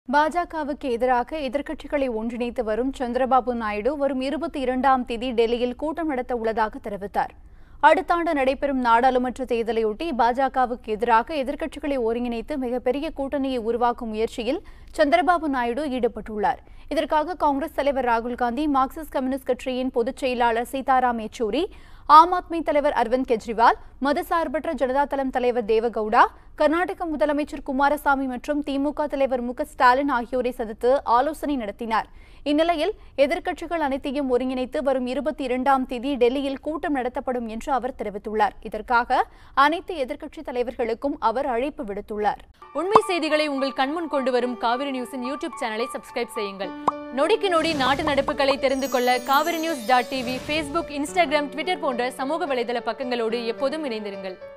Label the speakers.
Speaker 1: பாஜகவுக்கு எதிராக எதிர்க்கட்சிகளை ஒன்றிணைத்து வரும் சந்திரபாபு நாயுடு வரும் இருபத்தி இரண்டாம் தேதி டெல்லியில் கூட்டம் நடத்த உள்ளதாக தெரிவித்தார் அடுத்த ஆண்டு நடைபெறும் நாடாளுமன்ற தேர்தலையொட்டி பாஜகவுக்கு எதிராக எதிர்க்கட்சிகளை ஒருங்கிணைத்து மிகப்பெரிய கூட்டணியை உருவாக்கும் முயற்சியில் சந்திரபாபு நாயுடு ஈடுபட்டுள்ளார் இதற்காக காங்கிரஸ் தலைவர் ராகுல் காந்தி மார்க்சிஸ்ட் கம்யூனிஸ்ட் கட்சியின் பொதுச் செயலாளர் சீதாராம் யெச்சூரி ஆம் ஆத்மி தலைவர் அரவிந்த் கெஜ்ரிவால் மதசார்பற்ற ஜனதாதளம் தலைவர் தேவகவுடா கர்நாடக முதலமைச்சர் குமாரசாமி மற்றும் திமுக தலைவர் மு க ஸ்டாலின் ஆகியோரை சந்தித்து ஆலோசனை நடத்தினார் இந்நிலையில் எதிர்க்கட்சிகள் அனைத்தையும் ஒருங்கிணைத்து வரும் இருபத்தி இரண்டாம் தேதி டெல்லியில் கூட்டம் நடத்தப்படும் என்று அவர் தெரிவித்துள்ளார் இதற்காக அனைத்து எதிர்க்கட்சி தலைவர்களுக்கும் அவர் அழைப்பு விடுத்துள்ளார்
Speaker 2: உண்மை செய்திகளை உங்கள் கண்முன் கொண்டு வரும் காவிரி நியூஸின் யூடியூப் சேனலை சப்ஸ்கிரைப் செய்யுங்கள் நொடிக்கு நொடி நாட்டு நடப்புகளை தெரிந்து கொள்ள Kaveri news dot TV Facebook Instagram Twitter போன்ற சமூக வலைதள பக்கங்களோடு எப்போதும் இணைந்திருங்கள்